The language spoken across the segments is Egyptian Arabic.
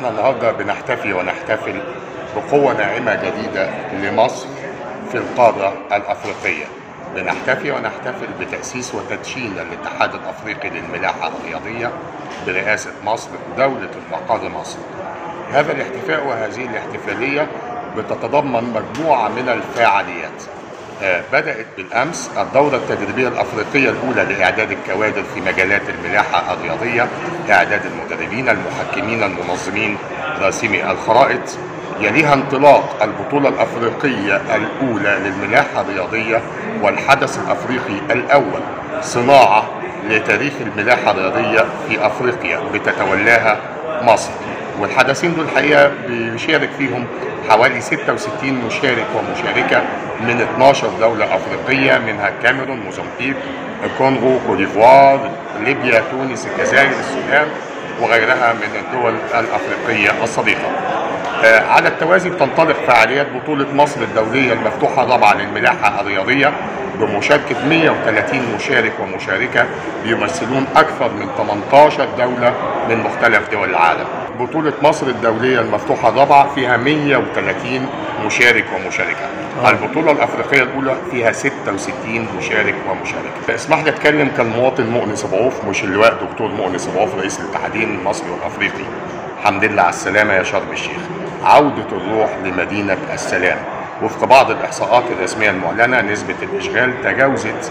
احنا النهارده بنحتفي ونحتفل بقوة ناعمة جديدة لمصر في القارة الأفريقية. بنحتفي ونحتفل بتأسيس وتدشين الاتحاد الأفريقي للملاحة الرياضية برئاسة مصر دولة المقر مصر. هذا الاحتفاء وهذه الاحتفالية بتتضمن مجموعة من الفعاليات. آه، بدأت بالأمس الدورة التدريبية الأفريقية الأولى لإعداد الكوادر في مجالات الملاحة الرياضية إعداد المدربين المحكمين المنظمين راسمي الخرائط يليها انطلاق البطولة الأفريقية الأولى للملاحة الرياضية والحدث الأفريقي الأول صناعة لتاريخ الملاحة الرياضية في أفريقيا بتتولاها مصر والحدثين دول الحقيقة بيشارك فيهم حوالي 66 مشارك ومشاركة من 12 دولة أفريقية منها الكاميرون، موزمبيق، الكونغو، كوديفوار، ليبيا، تونس، الجزائر، السودان وغيرها من الدول الأفريقية الصديقة. آه، على التوازي بتنطلق فعاليات بطولة مصر الدولية المفتوحة طبعا للملاحة الرياضية بمشاركة 130 مشارك ومشاركة بيمثلون أكثر من 18 دولة من مختلف دول العالم. بطولة مصر الدولية المفتوحة الرابعة فيها 130 مشارك ومشاركة. البطولة الأفريقية الأولى فيها 66 مشارك ومشاركة. اسمح لي أتكلم كالمواطن مؤنس أبو مش اللواء دكتور مؤنس أبو رئيس الاتحادين المصري والأفريقي. الحمد لله على السلامة يا شرم الشيخ. عودة الروح لمدينة السلام. وفق بعض الإحصاءات الرسمية المعلنة نسبة الإشغال تجاوزت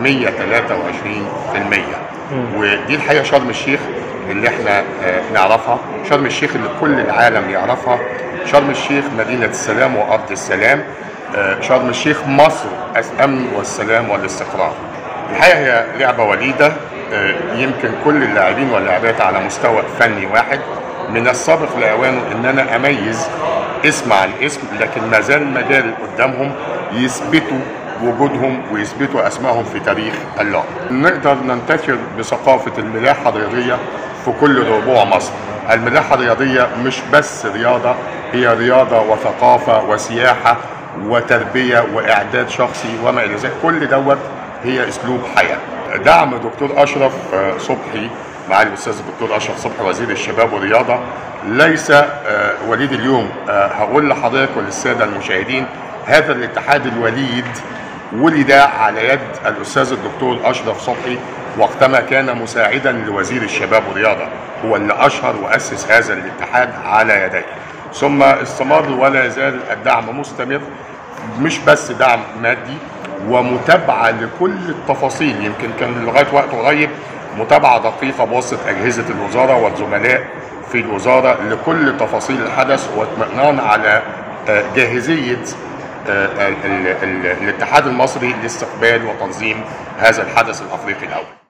123% ودي الحقيقة شرم الشيخ اللي احنا آه، نعرفها شرم الشيخ اللي كل العالم يعرفها شرم الشيخ مدينة السلام وأرض السلام آه، شرم الشيخ مصر الأمن والسلام والاستقرار الحقيقة هي لعبة وليدة آه، يمكن كل اللاعبين واللاعبات على مستوى فني واحد من السابق لأوانه إن أنا أميز اسم عن اسم لكن ما زال مجال قدامهم يثبتوا وجودهم ويثبتوا اسمائهم في تاريخ اللعبه. نقدر ننتشر بثقافه الملاحه الرياضيه في كل ربوع مصر. الملاحه الرياضيه مش بس رياضه هي رياضه وثقافه وسياحه وتربيه واعداد شخصي وما الى ذلك كل دوت هي اسلوب حياه. دعم دكتور اشرف آه، صبحي معالي الاستاذ الدكتور اشرف صبحي وزير الشباب والرياضه ليس آه، وليد اليوم آه، هقول لحضرتك وللساده المشاهدين هذا الاتحاد الوليد ولد على يد الاستاذ الدكتور اشرف صبحي وقتما كان مساعدا لوزير الشباب والرياضه هو اللي اشهر واسس هذا الاتحاد على يديه ثم استمر ولا يزال الدعم مستمر مش بس دعم مادي ومتابعه لكل التفاصيل يمكن كان لغايه وقت قريب متابعه دقيقه بواسطه اجهزه الوزاره والزملاء في الوزاره لكل تفاصيل الحدث واطمئنان على آه، جاهزيه آه، ال- ال- ال- الاتحاد المصري لاستقبال وتنظيم هذا الحدث الافريقي الاول